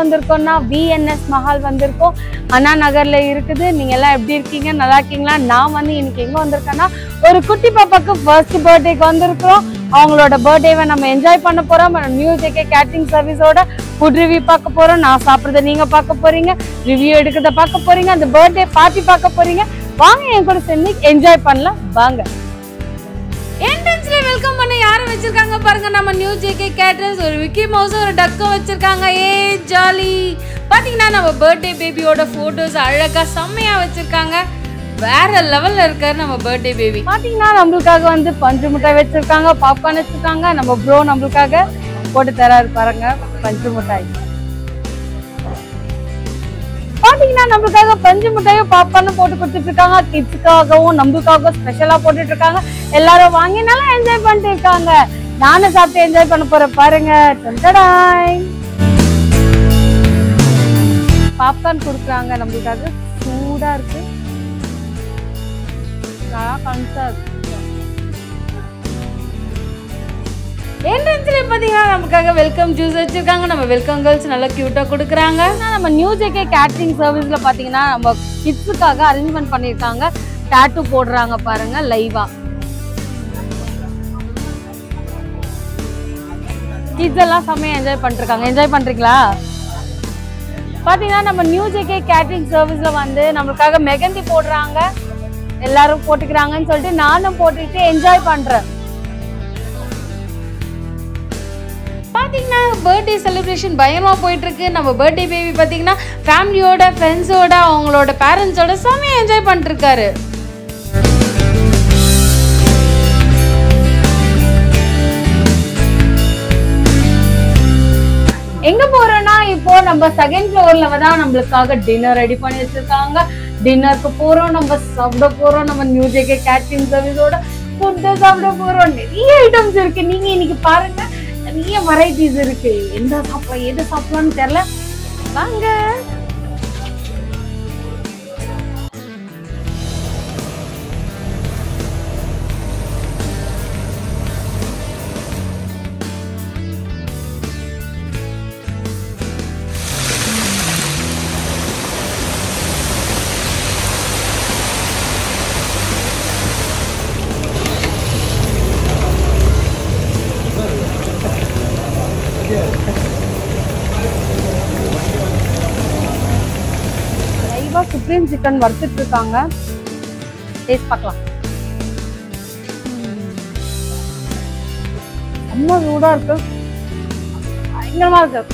வந்திருக்கோம்னா VNS Mahal வந்திருக்கோம் அண்ணா நகர்ல இருக்குது நீங்க எல்லாம் எப்படி இருக்கீங்க நல்லா இருக்கீங்களா நான் வந்து இன்னைக்கு எங்க வந்திருக்கேன்னா ஒரு குட்டி பாப்பாக்கு ஃபர்ஸ்ட் பர்த்டேக்கு வந்திருக்கிறோம் அவங்களோட பர்த்டேவை நம்ம என்ஜாய் பண்ண போறோம் நியூ ஜேகே கேட்டரிங் சர்வீஸோட ஃபுட் ரிவ்யூ பார்க்க போறோம் நான் சாப்பிட்றத நீங்க பார்க்க போறீங்க ரிவ்யூ எடுக்கிறத பார்க்க போறீங்க அந்த பர்த்டே பார்ட்டி பார்க்க போறீங்க வாங்க என் கூட சேர்ந்து என்ஜாய் பண்ணலாம் வாங்க என்ட்ரன்ஸ்ல வெல்கம் பண்ண யாரை வச்சிருக்காங்க பாருங்க நம்ம நியூ ஜேகே கேட்டர்ஸ் ஒரு விக்கி மவுஸ் ஒரு டக்கும் வச்சிருக்காங்க ஏ ஜாலி பாத்தீங்கன்னா நம்ம பர்த்டே பேபியோட போட்டோஸ் அழகா செம்மையா வச்சிருக்காங்க வேற லெவல்ல இருக்காரு நம்ம பர்த்டே பேபி பாத்தீங்கன்னா நம்மளுக்காக வந்து பஞ்சு மிட்டாய் வச்சிருக்காங்க பாப்கார்ன் வச்சிருக்காங்க நம்ம ப்ரோ நம்மளுக்காக போட்டு தராரு பாருங்க பஞ்சு மிட்டாய் பாத்தீங்கன்னா நம்மளுக்காக பஞ்சு மிட்டாயும் பாப்கார்னும் போட்டு கொடுத்துட்டு இருக்காங்க கிட்ஸுக்காகவும் நம்மளுக்காகவும் ஸ்பெஷலா போட்டுட்டு இருக்காங்க எல்லாரும் வாங்கி நல்லா என்ஜாய் பண்ணிட்டு இருக்காங்க நானும் சாப்பிட்டு என்ஜாய் பண்ண போறேன் பாருங்க டன்டடாய். பாப்கார்ன் கொடுக்குறாங்க நம்மளுக்காக சூடா இருக்கு நல்லா கன்சா இருக்கு என்ட்ரன்ஸ்ல பாத்தீங்கன்னா நமக்காக வெல்கம் ஜூஸ் வச்சிருக்காங்க நம்ம வெல்கம் கேர்ள்ஸ் நல்லா கியூட்டா கொடுக்குறாங்க ஆனா நம்ம நியூ ஜேகே கேட்டரிங் சர்வீஸ்ல பாத்தீங்கன்னா நம்ம கிட்ஸுக்காக அரேஞ்ச்மெண்ட் பண்ணிருக்காங்க டாட்டூ போடுறாங்க பாருங்க லைவா கிட்ஸ் எல்லாம் செம்மையா என்ஜாய் பண்ணிருக்காங்க என்ஜாய் பண்றீங்களா பாத்தீங்கன்னா நம்ம நியூ ஜேகே கேட்டரிங் சர்வீஸ்ல வந்து நம்மளுக்காக மெகந்தி போடுறாங்க எல்லாரும் போட்டுக்கிறாங்கன்னு சொல்லிட்டு நானும் போட்டுட்டு என்ஜாய் பண்றேன் பாத்தீங்கன்னா பர்த்டே செலிப்ரேஷன் பயமா போயிட்டு இருக்கு நம்ம பர்த்டே பேபி பாத்தீங்கன்னா ஃபேமிலியோட ஃப்ரெண்ட்ஸோட அவங்களோட பேரண்ட்ஸோட செம்மையா என்ஜாய் பண்ணிட்டு இருக்காரு எங்க போறோம்னா இப்போ நம்ம செகண்ட் ஃப்ளோர்ல தான் நம்மளுக்காக டின்னர் ரெடி பண்ணி வச்சிருக்காங்க டின்னருக்கு போறோம் நம்ம சாப்பிட போறோம் நம்ம நியூ ஜேகே கேட்டரிங் சர்வீஸோட ஃபுட்டு சாப்பிட போறோம் நிறைய ஐட்டம்ஸ் இருக்கு நீங்க இன்னைக்கு பாருங்க நிறைய வெரைட்டிஸ் இருக்கு எந்த சாப்பிடலாம் எது சாப்பிடலாம்னு தெரியல வாங்க லைவா சுப்ரீம் சிக்கன் வறுத்துட்டு இருக்காங்க டேஸ்ட் பார்க்கலாம் ரொம்ப சூடா இருக்கு பயங்கரமா இருக்கு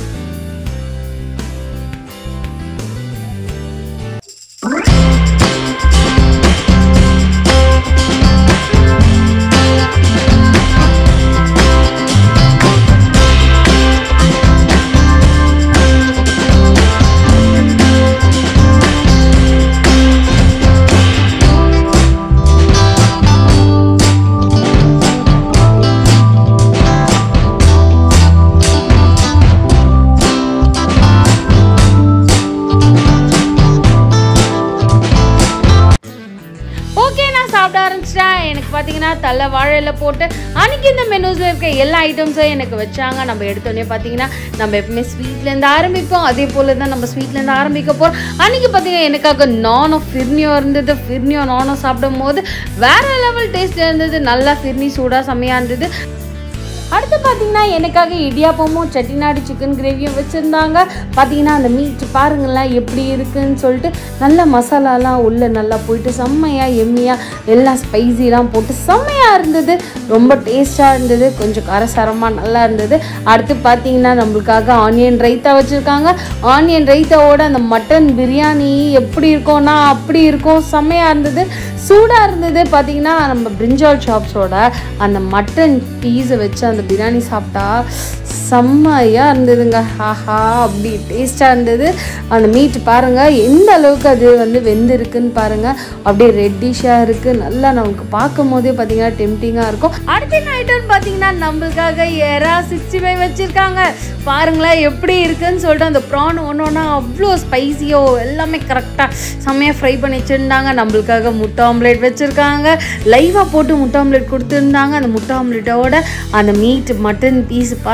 ஓகே நான் சாப்பிட ஆரம்பிச்சிட்டேன் எனக்கு பார்த்தீங்கன்னா தலை வாழையில போட்டு அன்னைக்கு இந்த மெனூஸில் இருக்க எல்லா ஐட்டம்ஸும் எனக்கு வச்சாங்க நம்ம எடுத்தோடனே பார்த்தீங்கன்னா நம்ம எப்பவுமே ஸ்வீட்லேருந்து ஆரம்பிப்போம் அதே போல் தான் நம்ம ஸ்வீட்லேருந்து ஆரம்பிக்க போகிறோம் அன்னைக்கு பார்த்தீங்கன்னா எனக்காக நானோ ஃபிர்னியோ இருந்தது ஃபிர்னியோ நானோ சாப்பிடும் போது வேற லெவல் டேஸ்ட் இருந்தது நல்லா ஃபிர்னி சூடாக செம்மையாக இருந்தது அடுத்து பார்த்தீங்கன்னா எனக்காக இடியாப்பமும் செட்டிநாடு சிக்கன் கிரேவியும் வச்சுருந்தாங்க பார்த்தீங்கன்னா அந்த மீட் பாருங்களேன் எப்படி இருக்குன்னு சொல்லிட்டு நல்ல மசாலாலாம் உள்ளே நல்லா போயிட்டு செம்மையாக எம்மியாக எல்லாம் ஸ்பைசிலாம் போட்டு செம்மையாக இருந்தது ரொம்ப டேஸ்ட்டாக இருந்தது கொஞ்சம் காரசாரமாக நல்லா இருந்தது அடுத்து பார்த்தீங்கன்னா நம்மளுக்காக ஆனியன் ரைத்தா வச்சுருக்காங்க ஆனியன் ரைத்தாவோட அந்த மட்டன் பிரியாணி எப்படி இருக்கும்னா அப்படி இருக்கும் செம்மையாக இருந்தது சூடாக இருந்தது பார்த்தீங்கன்னா நம்ம பிரிஞ்சால் ஷாப்ஸோட அந்த மட்டன் பீஸை வச்சு அந்த பிரியாணி சாப்பிட்டா செம்மையாக இருந்ததுங்க ஆஹா அப்படி டேஸ்ட்டாக இருந்தது அந்த மீட் பாருங்கள் எந்த அளவுக்கு அது வந்து வெந்திருக்குன்னு பாருங்கள் அப்படியே ரெட்டிஷாக இருக்குது நல்லா நமக்கு பார்க்கும் போதே பார்த்தீங்கன்னா டெம்டிங்காக இருக்கும் அடுத்த என்ன ஐட்டம் பார்த்தீங்கன்னா நம்மளுக்காக எறா சிக்ஸ்டி ஃபைவ் வச்சுருக்காங்க பாருங்களேன் எப்படி இருக்குன்னு சொல்லிட்டு அந்த ப்ரான் ஒன்று ஒன்றா அவ்வளோ ஸ்பைசியோ எல்லாமே கரெக்டாக செம்மையாக ஃப்ரை பண்ணி வச்சுருந்தாங்க நம்மளுக்காக முட்டை ஆம்லேட் வச்சுருக்காங்க லைவாக போட்டு முட்டை ஆம்லேட் கொடுத்துருந்தாங்க அந்த முட்டை ஆம்லேட்டோட அந்த மீட் மட்டன் பீஸ் பாருங்கள் அந்த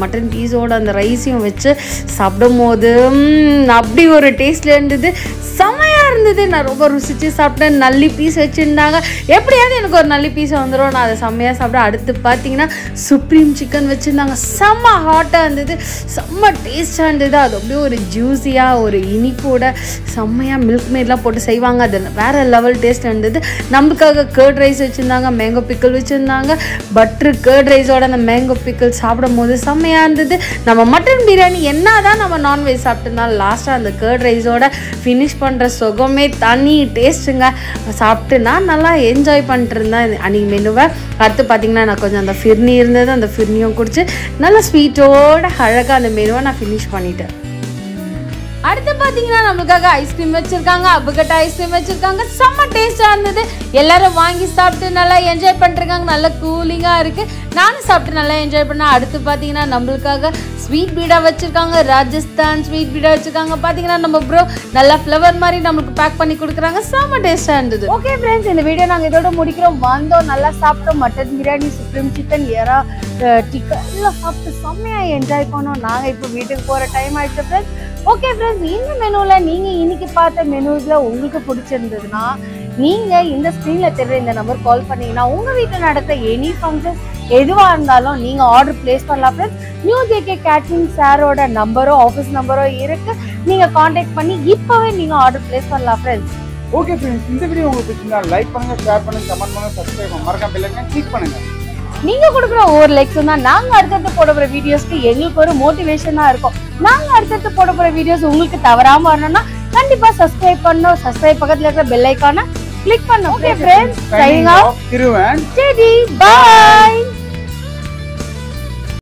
மட்டன் பீஸோட அந்த ரைஸையும் வச்சு சாப்பிடும் போது ம், அப்படி ஒரு டேஸ்ட்ல இருந்தது செமையா இருந்தது நான் ரொம்ப ருசிச்சு சாப்பிட்டேன் நல்லி பீஸ் வச்சுருந்தாங்க எப்படியாவது எனக்கு ஒரு நல்லி பீஸ் வந்துடும் நான் அதை செம்மையாக சாப்பிட்டேன் அடுத்து பார்த்தீங்கன்னா சுப்ரீம் சிக்கன் வச்சுருந்தாங்க செம்ம ஹாட்டாக இருந்தது செம்ம டேஸ்ட்டாக இருந்தது அது அப்படியே ஒரு ஜூஸியாக ஒரு இனிப்போட செம்மையாக மில்க் மேட்லாம் போட்டு செய்வாங்க அது வேறு லெவல் டேஸ்ட் இருந்தது நம்மளுக்காக கேர்ட் ரைஸ் வச்சுருந்தாங்க மேங்கோ பிக்கல் வச்சுருந்தாங்க பட்ரு கேர்ட் ரைஸோட அந்த மேங்கோ பிக்கல் சாப்பிடும் போது செம்மையாக இருந்தது நம்ம மட்டன் பிரியாணி என்ன தான் நம்ம நான்வெஜ் சாப்பிட்டுருந்தாலும் லாஸ்ட்டாக அந்த கேர்ட் ரைஸோட ஃபினிஷ் பண்ணுற சுகமே தனி டேஸ்ட்டுங்க சாப்பிட்டு நான் நல்லா என்ஜாய் பண்ணிட்டு இருந்தேன் அன்றைக்கி மெனுவை அடுத்து பார்த்தீங்கன்னா நான் கொஞ்சம் அந்த ஃபிர்னி இருந்தது அந்த ஃபிர்னியும் குடிச்சு நல்லா ஸ்வீட்டோட அழகாக அந்த மெனுவை நான் ஃபினிஷ் பண்ணிட்டேன் அடுத்து பார்த்தீங்கன்னா நம்மளுக்காக ஐஸ்கிரீம் வச்சிருக்காங்க அபுகட்டா ஐஸ்கிரீம் வச்சிருக்காங்க செம்ம டேஸ்டாக இருந்தது எல்லாரும் வாங்கி சாப்பிட்டு நல்லா என்ஜாய் பண்ணிருக்காங்க நல்லா கூலிங்காக இருக்கு நானும் சாப்பிட்டு நல்லா என்ஜாய் பண்ணேன் அடுத்து பார்த்தீங்கன்னா நம்மளுக்காக ஸ்வீட் பீடா வச்சிருக்காங்க ராஜஸ்தான் ஸ்வீட் பீடா வச்சிருக்காங்க பார்த்தீங்கன்னா நம்ம ப்ரோ நல்லா ஃப்ளவர் மாதிரி நம்மளுக்கு பேக் பண்ணி கொடுக்குறாங்க செம்ம டேஸ்டாக இருந்தது ஓகே ஃப்ரெண்ட்ஸ் இந்த வீடியோ நாங்கள் இதோட முடிக்கிறோம் வந்தோம் நல்லா சாப்பிட்டோம் மட்டன் பிரியாணி சுப்ரீம் சிக்கன் எறா டிக்கன் எல்லாம் சாப்பிட்டு செம்மையாக என்ஜாய் பண்ணோம் நாங்கள் இப்போ வீட்டுக்கு போகிற டைம் ஆயிடுச்சு ஃப்ரெண்ட்ஸ் ஓகே ஃப்ரெண்ட்ஸ் இந்த மெனுவில் நீங்கள் இன்னைக்கு பார்த்த மெனுஸில் உங்களுக்கு பிடிச்சிருந்ததுன்னா நீங்கள் இந்த ஸ்க்ரீனில் தெரியுற இந்த நம்பர் கால் பண்ணீங்கன்னா உங்கள் வீட்டில் நடக்கிற எனி ஃபங்க்ஷன் எதுவாக இருந்தாலும் நீங்கள் ஆர்டர் பிளேஸ் பண்ணலாம் ஃப்ரெண்ட்ஸ் நியூ ஜேகே கேட்ரிங் சாரோட நம்பரோ ஆஃபீஸ் நம்பரோ இருக்குது நீங்கள் காண்டாக்ட் பண்ணி இப்போவே நீங்கள் ஆர்டர் பிளேஸ் பண்ணலாம் ஃப்ரெண்ட்ஸ் ஓகே ஃப்ரெண்ட்ஸ் இந்த வீடியோ உங்களுக்கு பிடிச்சிருந்தா லைக் பண்ணுங்க ஷேர் பண்ணுங்க கமெண்ட் பண்ணுங்க சப்ஸ்கிரைப் பண்ணுங்க மறக்காம பெல்லைக்கன் கிளிக் பண்ணுங்க நீங்க கொடுக்குற ஒவ்வொரு லைக்ஸும் தான் நாங்க அடுத்தடுத்து போட போற வீடியோஸ்க்கு எங்களுக்கு ஒரு மோட்டிவேஷனா இருக்கும் நாங்க அடுத்தடுத்து போட போற வீடியோஸ் உங்களுக்கு தவறாம வரணும்னா கண்டிப்பா சப்ஸ்கிரைப் பண்ணணும் சப்ஸ்கிரைப் பக்கத்துல இருக்கிற பெல் ஐக்கான கிளிக் பண்ணும் okay friends signing off Thiruvan சரி பை